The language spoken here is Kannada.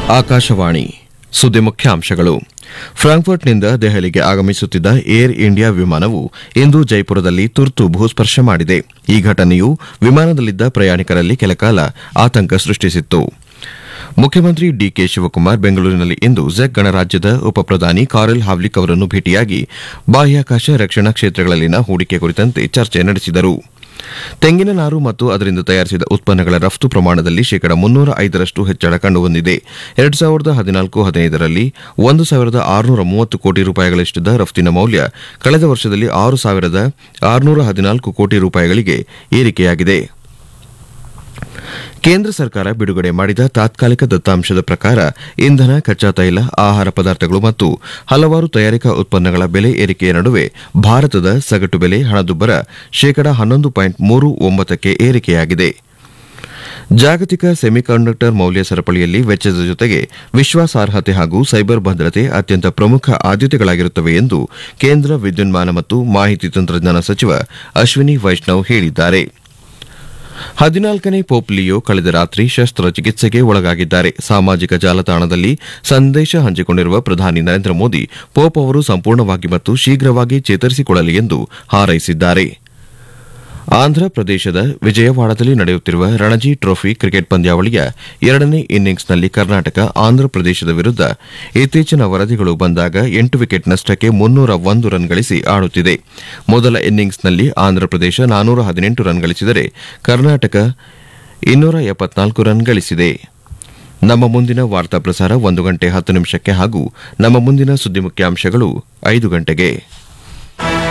ಆಕಾಶವಾಣಿ ಸುದ್ದಿ ಮುಖ್ಯಾಂಶಗಳು ಫ್ರಾಂಕ್ಫರ್ಟ್ನಿಂದ ದೆಹಲಿಗೆ ಆಗಮಿಸುತ್ತಿದ್ದ ಏರ್ ಇಂಡಿಯಾ ವಿಮಾನವು ಇಂದು ಜೈಪುರದಲ್ಲಿ ತುರ್ತು ಭೂಸ್ಪರ್ಶ ಮಾಡಿದೆ ಈ ಘಟನೆಯು ವಿಮಾನದಲ್ಲಿದ್ದ ಪ್ರಯಾಣಿಕರಲ್ಲಿ ಕೆಲಕಾಲ ಆತಂಕ ಸೃಷ್ಟಿಸಿತ್ತು ಮುಖ್ಯಮಂತ್ರಿ ಡಿಕೆ ಶಿವಕುಮಾರ್ ಬೆಂಗಳೂರಿನಲ್ಲಿ ಇಂದು ಜೆಕ್ ಗಣರಾಜ್ಯದ ಉಪಪ್ರಧಾನಿ ಕಾರೆಲ್ ಹಾವ್ಲಿಕ್ ಅವರನ್ನು ಭೇಟಿಯಾಗಿ ಬಾಹ್ಯಾಕಾಶ ರಕ್ಷಣಾ ಕ್ಷೇತ್ರಗಳಲ್ಲಿನ ಹೂಡಿಕೆ ಕುರಿತಂತೆ ಚರ್ಚೆ ನಡೆಸಿದರು ತೆಂಗಿನ ನಾರು ಮತ್ತು ಅದರಿಂದ ತಯಾರಿಸಿದ ಉತ್ಪನ್ನಗಳ ರಫ್ತು ಪ್ರಮಾಣದಲ್ಲಿ ಶೇಕಡ ಮುನ್ನೂರ ಐದರಷ್ಟು ಹೆಚ್ಚಳ ಕಂಡುಬಂದಿದೆ ಎರಡು ಸಾವಿರದ ಹದಿನಾಲ್ಕು ಹದಿನೈದರಲ್ಲಿ ಒಂದು ಸಾವಿರದ ಆರುನೂರ ಮೂವತ್ತು ಕೋಟಿ ರೂಪಾಯಿಗಳಷ್ಟಿದ್ದ ರಫ್ತಿನ ಮೌಲ್ಯ ಕಳೆದ ವರ್ಷದಲ್ಲಿ ಆರು ಸಾವಿರದ ಆರುನೂರ ಹದಿನಾಲ್ಕು ಕೋಟಿ ರೂಪಾಯಿಗಳಿಗೆ ಏರಿಕೆಯಾಗಿದೆ ಕೇಂದ್ರ ಸರ್ಕಾರ ಬಿಡುಗಡೆ ಮಾಡಿದ ತಾತ್ಕಾಲಿಕ ದತ್ತಾಂಶದ ಪ್ರಕಾರ ಇಂಧನ ಕಚ್ಚಾ ತೈಲ ಆಹಾರ ಪದಾರ್ಥಗಳು ಮತ್ತು ಹಲವಾರು ತಯಾರಿಕಾ ಉತ್ಪನ್ನಗಳ ಬೆಲೆ ಏರಿಕೆಯ ನಡುವೆ ಭಾರತದ ಸಗಟು ಬೆಲೆ ಹಣದುಬ್ಬರ ಶೇಕಡ ಹನ್ನೊಂದು ಪಾಯಿಂಟ್ ಮೂರು ಒಂಬತ್ತಕ್ಕೆ ಏರಿಕೆಯಾಗಿದೆ ಜಾಗತಿಕ ಸೆಮಿಕಂಡಕ್ಟರ್ ಮೌಲ್ಯ ಸರಪಳಿಯಲ್ಲಿ ವೆಚ್ಚದ ಜೊತೆಗೆ ವಿಶ್ವಾಸಾರ್ಹತೆ ಹಾಗೂ ಸೈಬರ್ ಭದ್ರತೆ ಅತ್ಯಂತ ಪ್ರಮುಖ ಆದ್ಯತೆಗಳಾಗಿರುತ್ತವೆ ಎಂದು ಕೇಂದ್ರ ವಿದ್ಯುನ್ಮಾನ ಮತ್ತು ಮಾಹಿತಿ ತಂತ್ರಜ್ಞಾನ ಸಚಿವ ಅಶ್ವಿನಿ ವೈಷ್ಣವ್ ಹೇಳಿದ್ದಾರೆ ಹದಿನಾಲ್ಕನೇ ಪೋಪ್ ಲಿಯೋ ಕಳೆದ ರಾತ್ರಿ ಶಸ್ತ್ರಚಿಕಿತ್ಸೆಗೆ ಒಳಗಾಗಿದ್ದಾರೆ ಸಾಮಾಜಿಕ ಜಾಲತಾಣದಲ್ಲಿ ಸಂದೇಶ ಹಂಚಿಕೊಂಡಿರುವ ಪ್ರಧಾನಿ ನರೇಂದ್ರ ಮೋದಿ ಪೋಪ್ ಅವರು ಸಂಪೂರ್ಣವಾಗಿ ಮತ್ತು ಶೀಘ್ರವಾಗಿ ಚೇತರಿಸಿಕೊಳ್ಳಲಿ ಎಂದು ಹಾರೈಸಿದ್ದಾರೆ ಆಂಧ್ರಪ್ರದೇಶದ ವಿಜಯವಾಡದಲ್ಲಿ ನಡೆಯುತ್ತಿರುವ ರಣಜಿ ಟ್ರೋಫಿ ಕ್ರಿಕೆಟ್ ಪಂದ್ಯಾವಳಿಯ ಎರಡನೇ ಇನ್ನಿಂಗ್ಸ್ನಲ್ಲಿ ಕರ್ನಾಟಕ ಆಂಧ್ರಪ್ರದೇಶದ ವಿರುದ್ಧ ಇತ್ತೀಚಿನ ವರದಿಗಳು ಬಂದಾಗ ಎಂಟು ವಿಕೆಟ್ ನಷ್ಟಕ್ಕೆ ಮುನ್ನೂರ ಒಂದು ರನ್ ಗಳಿಸಿ ಆಡುತ್ತಿದೆ ಮೊದಲ ಇನ್ನಿಂಗ್ಸ್ನಲ್ಲಿ ಆಂಧ್ರಪ್ರದೇಶ ನಾನೂರ ಹದಿನೆಂಟು ರನ್ ಗಳಿಸಿದರೆ ಕರ್ನಾಟಕ ಇನ್ನೂರ ಎಪ್ಪತ್ನಾಲ್ಕು ರನ್ ಗಳಿಸಿದೆ ನಮ್ಮ ಮುಂದಿನ ವಾರ್ತಾ ಪ್ರಸಾರ ಒಂದು ಗಂಟೆ ಹತ್ತು ನಿಮಿಷಕ್ಕೆ ಹಾಗೂ ನಮ್ಮ ಮುಂದಿನ ಸುದ್ದಿ ಮುಖ್ಯಾಂಶಗಳು ಐದು ಗಂಟೆಗೆ